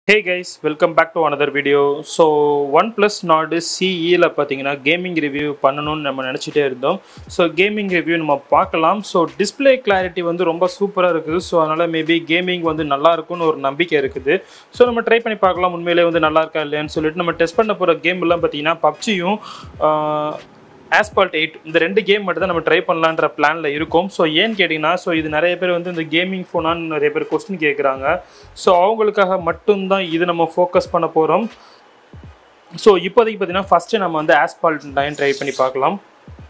hey guys welcome back to another video so OnePlus Nord சிஇயில் பார்த்தீங்கன்னா gaming review பண்ணணும்னு நம்ம நினச்சிட்டே இருந்தோம் ஸோ கேமிங் ரிவ்யூ நம்ம பார்க்கலாம் ஸோ டிஸ்பிளே கிளாரிட்டி வந்து ரொம்ப சூப்பராக இருக்குது ஸோ அதனால் மேபி கேமிங் வந்து நல்லா இருக்கும்னு ஒரு நம்பிக்கை இருக்குது ஸோ நம்ம ட்ரை பண்ணி பார்க்கலாம் உண்மையிலே வந்து நல்லா இருக்கா இல்லையான்னு சொல்லிட்டு நம்ம டெஸ்ட் பண்ண போகிற கேம் எல்லாம் பார்த்தீங்கன்னா பப்ஜியும் ஆஸ்பால்ட் எயிட் இந்த ரெண்டு கேம் மட்டும் தான் நம்ம ட்ரை பண்ணலான்ற பிளானில் இருக்கும் ஸோ ஏன்னு கேட்டிங்கன்னா ஸோ இது நிறைய பேர் வந்து இந்த கேமிங் ஃபோனான்னு நிறைய பேர் கொஸ்டின் கேட்குறாங்க ஸோ அவங்களுக்காக மட்டும்தான் இது நம்ம ஃபோக்கஸ் பண்ண போகிறோம் ஸோ இப்போதைக்கு பார்த்தீங்கன்னா ஃபஸ்ட்டு நம்ம வந்து ஆஸ்பால்ட் நைன் ட்ரை பண்ணி பார்க்கலாம்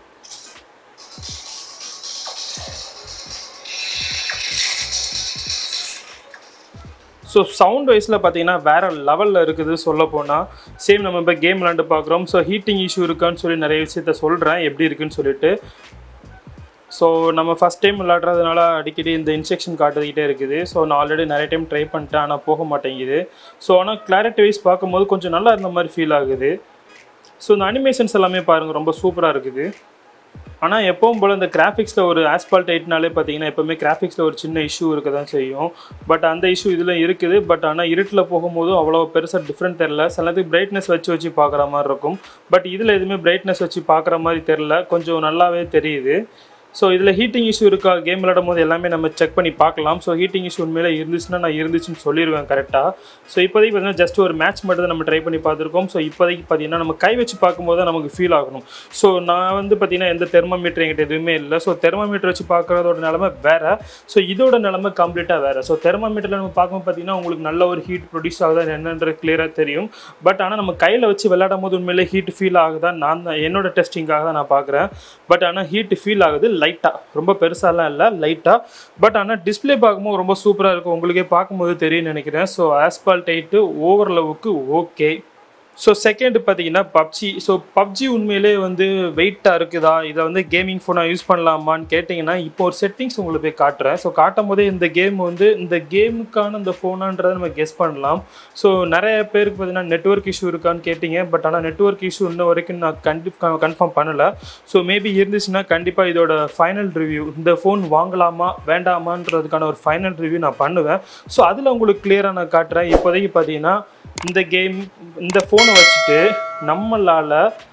ஸோ சவுண்ட் வைஸில் பார்த்தீங்கன்னா வேறு லெவலில் இருக்குது சொல்ல போனால் சேம் நம்ம இப்போ கேம் விளாண்டு பார்க்குறோம் ஸோ ஹீட்டிங் இஷ்யூ இருக்கான்னு சொல்லி நிறைய விஷயத்த சொல்கிறேன் எப்படி இருக்குன்னு சொல்லிட்டு ஸோ நம்ம ஃபஸ்ட் டைம் விளாட்றதுனால அடிக்கடி இந்த இன்ஸ்ட்ரக்ஷன் காட்டுக்கிட்டே இருக்குது ஸோ நான் ஆல்ரெடி நிறைய டைம் ட்ரை பண்ணிட்டேன் ஆனால் போக மாட்டேங்குது ஸோ ஆனால் கிளாரிட்டி வைஸ் பார்க்கும்போது கொஞ்சம் நல்லா இருந்த மாதிரி ஃபீல் ஆகுது ஸோ இந்த அனிமேஷன்ஸ் எல்லாமே பாருங்கள் ரொம்ப சூப்பராக இருக்குது ஆனால் எப்பவும் போல் இந்த கிராஃபிக்ஸில் ஒரு ஆஸ்பால்ட் எயிட்னாலே பார்த்தீங்கன்னா எப்போவுமே கிராஃபிக்ஸில் ஒரு சின்ன இஷ்யூ இருக்க தான் செய்யும் பட் அந்த இஷ்யூ இதில் இருக்குது பட் ஆனால் இருட்டில் போகும்போது அவ்வளோ பெருசாக டிஃப்ரெண்ட் தெரில சில நேரத்துக்கு பிரைட்னஸ் வச்சு வச்சு பார்க்குற மாதிரி இருக்கும் பட் இதில் எதுவுமே பிரைட்னஸ் வச்சு பார்க்குற மாதிரி தெரில கொஞ்சம் நல்லாவே தெரியுது ஸோ இதில் ஹீட்டிங் இஷ்யூ இருக்கா கேம் விளையாடும் போது எல்லாமே நம்ம செக் பண்ணி பார்க்கலாம் ஸோ ஹீட்டிங் இஷ்யூ உண்மையில இருந்துச்சுன்னா நான் இருந்துச்சுன்னு சொல்லிடுவேன் கரெக்டாக ஸோ இப்போதைக்கு பார்த்தீங்கன்னா ஜஸ்ட் ஒரு மேட்ச் மட்டும் தான் நம்ம ட்ரை பண்ணி பார்த்துருக்கோம் ஸோ இப்போதைக்கு பார்த்தீங்கன்னா நம்ம கை வச்சு பார்க்கும்போது தான் நமக்கு ஃபீல் ஆகணும் ஸோ நான் வந்து பார்த்தீங்கன்னா எந்த தெர்மோமீட்டர் என்கிட்ட எதுவுமே இல்லை ஸோ தெர்மோமீட்டர் வச்சு பார்க்குறதோட நிலமை வேறு ஸோ இதோட நிலமை கம்ப்ளீட்டாக வேறு ஸோ தெர்மோமீட்டரில் நம்ம பார்க்கும்போது பார்த்தீங்கன்னா உங்களுக்கு நல்ல ஒரு ஹீட் ப்ரொடியூஸ் ஆகுதா என்னன்றது கிளியராக தெரியும் பட் ஆனால் நம்ம கையில் வச்சு விளையாடும் போது உண்மையிலே ஹீட் ஃபீல் ஆகுதா நான் தான் என்னோட டெஸ்டிங்காக தான் நான் பார்க்குறேன் பட் ஆனால் ஹீட் ஃபீல் ஆகுது லைட்டாக ரொம்ப பெருசாலாம் இல்லை லைட்டாக பட் ஆனால் டிஸ்பிளே பார்க்கும்போது ரொம்ப சூப்பராக இருக்கும் உங்களுக்கே பார்க்கும்போது தெரியும்னு நினைக்கிறேன் ஸோ ஆஸ்பால்ட் எயிட்டு ஓவர் லெவுக்கு ஓகே ஸோ செகண்ட் பார்த்தீங்கன்னா பப்ஜி ஸோ பப்ஜி உண்மையிலே வந்து வெயிட்டாக இருக்குதா இதை வந்து கேமிங் ஃபோனாக யூஸ் பண்ணலாமான்னு கேட்டிங்கன்னா இப்போ ஒரு செட்டிங்ஸ் உங்களுக்கு போய் காட்டுறேன் ஸோ காட்டும் போதே இந்த கேம் வந்து இந்த கேமுக்கான இந்த ஃபோனான்றதை நம்ம கெஸ் பண்ணலாம் ஸோ நிறைய பேருக்கு பார்த்தீங்கன்னா நெட்ஒர்க் இஷ்யூ இருக்கான்னு கேட்டிங்க பட் ஆனால் நெட்ஒர்க் இஷ்யூ இன்ன வரைக்கும் நான் கண்டி கன்ஃபார்ம் பண்ணலை ஸோ மேபி இருந்துச்சுன்னா கண்டிப்பாக இதோட ஃபைனல் ரிவ்யூ இந்த ஃபோன் வாங்கலாமா வேண்டாமான்றதுக்கான ஒரு ஃபைனல் ரிவ்யூ நான் பண்ணுவேன் ஸோ அதில் உங்களுக்கு கிளியராக நான் காட்டுறேன் இப்போதைக்கு பார்த்தீங்கன்னா இந்த கேம் இந்த ஃபோனை வச்சுட்டு நம்மளால்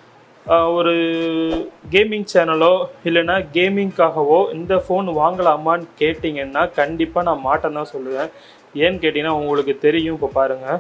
ஒரு கேமிங் சேனலோ இல்லைன்னா கேமிங்காகவோ இந்த ஃபோன் வாங்கலாமான்னு கேட்டிங்கன்னா கண்டிப்பாக நான் மாட்டேன் தான் சொல்லுவேன் ஏன்னு கேட்டிங்கன்னா உங்களுக்கு தெரியும் இப்போ பாருங்கள்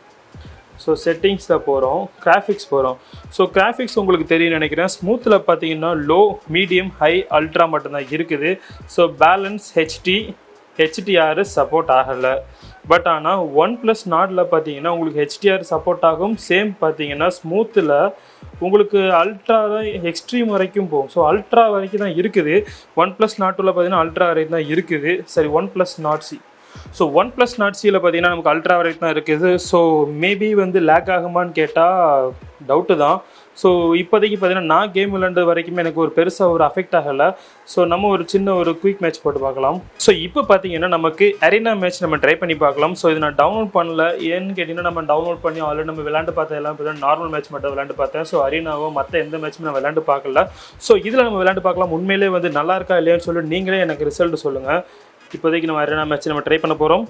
ஸோ செட்டிங்ஸில் போகிறோம் கிராஃபிக்ஸ் போகிறோம் ஸோ கிராஃபிக்ஸ் உங்களுக்கு தெரியும் நினைக்கிறேன் ஸ்மூத்தில் பார்த்தீங்கன்னா லோ மீடியம் ஹை அல்ட்ரா மட்டும்தான் இருக்குது so balance HD HDR support ஆகலை பட் ஆனால் ஒன் ப்ளஸ் நாட்டில் பார்த்தீங்கன்னா உங்களுக்கு ஹெச்டிஆர் சப்போர்ட் ஆகும் சேம் பார்த்தீங்கன்னா ஸ்மூத்தில் உங்களுக்கு அல்ட்ரா தான் எக்ஸ்ட்ரீம் வரைக்கும் போகும் ஸோ அல்ட்ரா வரைக்கும் தான் இருக்குது ஒன் ப்ளஸ் நாட்டில் பார்த்தீங்கன்னா அல்ட்ரா வரைக்கும் தான் இருக்குது சரி OnePlus Nord C so OnePlus Nord சியில் பார்த்தீங்கன்னா நமக்கு அல்ட்ரா வரைக்கும் தான் இருக்குது ஸோ மேபி வந்து லேக் ஆகுமான்னு கேட்டால் டவுட்டு தான் ஸோ இப்போதைக்கு பார்த்தீங்கன்னா நான் கேம் விளாண்டு வரைக்கும் எனக்கு ஒரு பெருசாக ஒரு அஃபெக்ட் ஆகலை ஸோ நம்ம ஒரு சின்ன ஒரு குயிக் மேட்ச் போட்டு பார்க்கலாம் ஸோ இப்போ பார்த்தீங்கன்னா நமக்கு அரினா மேட்ச் நம்ம ட்ரை பண்ணி பார்க்கலாம் ஸோ இது நான் டவுன்லோட் பண்ணல ஏன்னு கேட்டிங்கன்னா நம்ம டவுன்லோட் பண்ணி ஆல்ரெடி நம்ம விளாண்டு பார்த்தா எல்லாம் பார்த்தீங்கன்னா நார்மல் மேட்ச் மட்டும் விளாண்டு பார்த்தேன் ஸோ அரினாவோ மற்ற எந்த மேட்ச்சும் நான் விளாண்டு பார்க்கல ஸோ இதில் நம்ம விளாண்டு பார்க்கலாம் உண்மையிலே வந்து நல்லா இருக்கா இல்லையான்னு சொல்லி நீங்களே எனக்கு ரிசல்ட் சொல்லுங்கள் இப்போதைக்கு நம்ம அரினா மேட்ச் நம்ம ட்ரை பண்ண போகிறோம்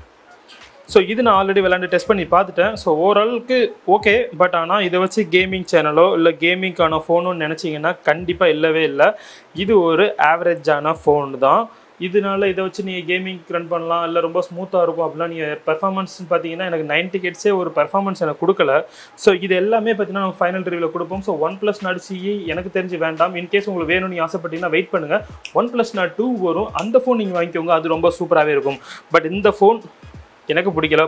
ஸோ இது நான் ஆல்ரெடி விளாண்டு டெஸ்ட் பண்ணி பார்த்துட்டேன் ஸோ ஓரளவுக்கு ஓகே பட் ஆனால் இதை வச்சு கேமிங் சேனலோ இல்லை கேமிங்க்கான ஃபோனுன்னு நினச்சிங்கன்னா கண்டிப்பாக இல்லவே இல்லை இது ஒரு ஆவரேஜான ஃபோன் தான் இதனால இதை வச்சு நீங்கள் கேமிங் ரன் பண்ணலாம் இல்லை ரொம்ப ஸ்மூத்தாக இருக்கும் அப்படிலாம் நீங்கள் பெர்ஃபார்மன்ஸ் பார்த்தீங்கன்னா எனக்கு நைன்டி கிட்ஸே ஒரு பெர்ஃபார்மன்ஸ் எனக்கு கொடுக்கல ஸோ இது எல்லாமே பார்த்தீங்கன்னா நம்ம ஃபைனல் ரிவியூவில் கொடுப்போம் so OnePlus Nord CE எனக்கு தெரிஞ்சு வேண்டாம் இன்கேஸ் உங்களுக்கு வேணும்னு நீங்கள் ஆசைப்பட்டீங்கன்னா வெயிட் பண்ணுங்கள் ஒன் ப்ளஸ் நாட் டூ வரும் அந்த ஃபோன் நீங்கள் வாங்கிக்கோங்க அது ரொம்ப சூப்பராகவே இருக்கும் பட் இந்த ஃபோன் எனக்கு பிடிக்கல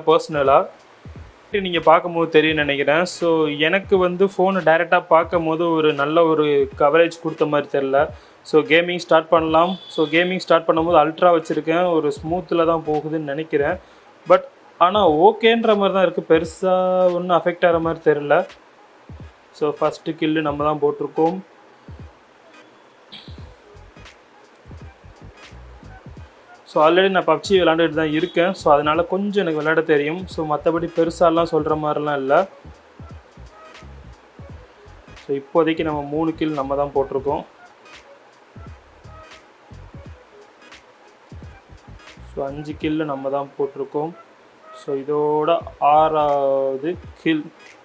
பர்சனலாக நீங்கள் பார்க்கும்போது தெரியும் நினைக்கிறேன் ஸோ எனக்கு வந்து ஃபோனை டைரெக்டாக பார்க்கும் போது ஒரு நல்ல ஒரு கவரேஜ் கொடுத்த மாதிரி தெரில ஸோ கேமிங் ஸ்டார்ட் பண்ணலாம் ஸோ கேமிங் ஸ்டார்ட் பண்ணும்போது அல்ட்ரா வச்சுருக்கேன் ஒரு ஸ்மூத்தில் தான் போகுதுன்னு நினைக்கிறேன் பட் ஆனால் ஓகேன்ற மாதிரி தான் இருக்குது பெருசாக ஒன்றும் அஃபெக்ட் ஆகிற மாதிரி தெரில ஸோ ஃபஸ்ட்டு கில்லு நம்ம தான் போட்டிருக்கோம் ஸோ ஆல்ரெடி நான் பப்ஜி விளாண்டுட்டு தான் இருக்கேன் ஸோ அதனால் கொஞ்சம் எனக்கு விளையாட தெரியும் ஸோ மற்றபடி பெருசாலாம் சொல்கிற மாதிரிலாம் இல்லை ஸோ இப்போதைக்கு நம்ம மூணு கில் நம்ம தான் போட்டிருக்கோம் ஸோ அஞ்சு கில்லு நம்ம தான் போட்டிருக்கோம் ஸோ ஸோ இதோட ஆறாவது கில்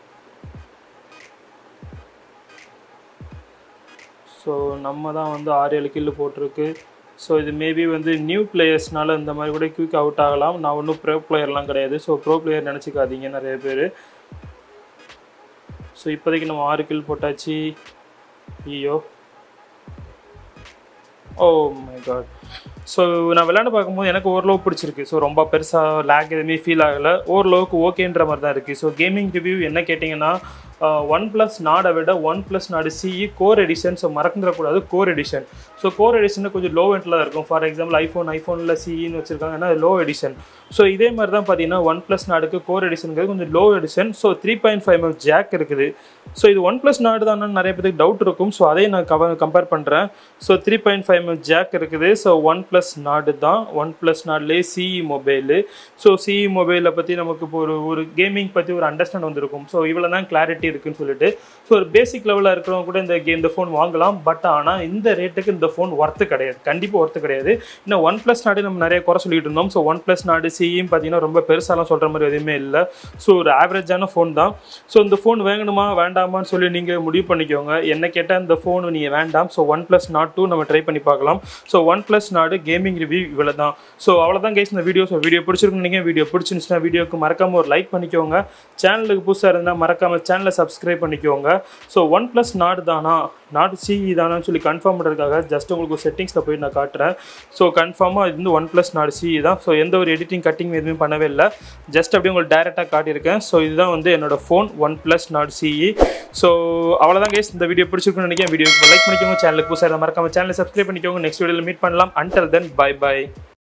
ஸோ நம்ம தான் வந்து ஆறு ஏழு கில்லு போட்டிருக்கு ஸோ இது மேபி வந்து நியூ பிளேயர்ஸ்னால இந்த மாதிரி கூட குயிக் அவுட் ஆகலாம் நான் ஒன்றும் ப்ரோ பிளேயர்லாம் கிடையாது ஸோ ப்ரோ பிளேயர் நினச்சிக்காதீங்க நிறைய பேர் ஸோ இப்போதைக்கு நம்ம ஆறு கில் போட்டாச்சு ஐயோ ஓ மை காட் ஸோ நான் விளையாண்டு பார்க்கும்போது எனக்கு ஓரளவு பிடிச்சிருக்கு ஸோ ரொம்ப பெருசாக லேக் எதுவுமே ஃபீல் ஆகலை ஓரளவுக்கு ஓகேன்ற மாதிரி தான் இருக்குது ஸோ கேமிங் ரிவ்யூ என்ன கேட்டிங்கன்னா ஒன் ப்ளஸ் நாடை விட OnePlus Nord CE core edition so மறந்துடக்கூடாது core edition so core edition கொஞ்சம் லோ எண்டில் தான் இருக்கும் ஃபார் எக்ஸாம்பிள் ஐஃபோன் ஐஃபோனில் சிஇன்னு வச்சுருக்காங்கன்னா லோ எடிஷன் ஸோ இதே மாதிரி தான் பார்த்தீங்கன்னா ஒன் ப்ளஸ் நாடுக்கு கோர் எடிஷனுங்கிறது கொஞ்சம் low edition so three point five M jack இருக்குது ஸோ இது ஒன் ப்ளஸ் நாடு தான் நிறைய பேருக்கு டவுட் இருக்கும் ஸோ அதையும் நான் கவ கம்பேர் பண்ணுறேன் so three point five M jack இருக்குது ஸோ ஒன் ப்ளஸ் நாடு தான் ஒன் ப்ளஸ் நாடுலேயே சிஇ மொபைலு ஸோ சிஇ மொபைலை பற்றி நமக்கு இப்போ ஒரு ஒரு கேமிங் பற்றி ஒரு அண்டர்ஸ்டாண்ட் வந்திருக்கும் ஸோ இவ்வளோ தான் கிளாரிட்டி இருக்குன்னு சொல்லிட்டு ஸோ ஒரு பேசிக் லெவலில் இருக்கிறவங்க கூட இந்த கேம் இந்த ஃபோன் வாங்கலாம் பட் ஆனால் இந்த ரேட்டுக்கு இந்த ஃபோன் ஒர்த்து கிடையாது கண்டிப்பாக ஒர்த்து கிடையாது இன்னும் ஒன் ப்ளஸ் நாடு நம்ம நிறைய குறை சொல்லிட்டு இருந்தோம் ஸோ ஒன் ப்ளஸ் நாடு சிஇம் பார்த்தீங்கன்னா ரொம்ப பெருசாலாம் சொல்கிற மாதிரி எதுவுமே இல்லை ஸோ ஒரு ஆவரேஜான ஃபோன் தான் ஸோ இந்த ஃபோன் வேணுமா வேண்டாமான்னு சொல்லி நீங்கள் முடிவு பண்ணிக்கோங்க என்ன கேட்டால் இந்த ஃபோன் நீங்கள் வேண்டாம் so OnePlus Nord two நம்ம ட்ரை பண்ணி பார்க்கலாம் so OnePlus Nord gaming review இவ்வளோ தான் ஸோ அவ்வளோதான் கைஸ் இந்த வீடியோ ஸோ வீடியோ பிடிச்சிருக்குன்னு நீங்கள் வீடியோ பிடிச்சிருந்துச்சுன்னா வீடியோக்கு மறக்காம ஒரு லைக் பண்ணிக்கோங்க சேனலுக்கு புதுசாக இருந்தால் மறக்காம சேனலை சப்ஸ்கிரைப் பண்ணிக்கோங்க ஸோ ஒன் ப்ளஸ் நாடு தானா நாடு சிஇ தானான்னு சொல்லி கன்ஃபார்ம் பண்ணுறதுக்காக ஜஸ்ட் உங்களுக்கு செட்டிங்ஸில் போய் நான் காட்டுறேன் ஸோ கன்ஃபார்மாக இது வந்து ஒன் ப்ளஸ் நாடு சிஇ தான் ஸோ எந்த ஒரு எடிட்டிங் கட்டிங் எதுவுமே பண்ணவே இல்லை ஜஸ்ட் அப்படியே உங்களுக்கு டேரெக்டாக காட்டியிருக்கேன் ஸோ இதுதான் வந்து என்னோட phone OnePlus Nord CE so அவ்வளோதான் கேஸ் இந்த வீடியோ பிடிச்சிருக்குன்னு நினைக்கிறேன் வீடியோ லைக் பண்ணிக்கோங்க சேனலுக்கு புதுசாக மறக்காம சேனலை சப்ஸ்கிரைப் பண்ணிக்கோங்க நெக்ஸ்ட் வீடியோவில் மீட் பண்ணலாம் அண்டல் தென் பை பை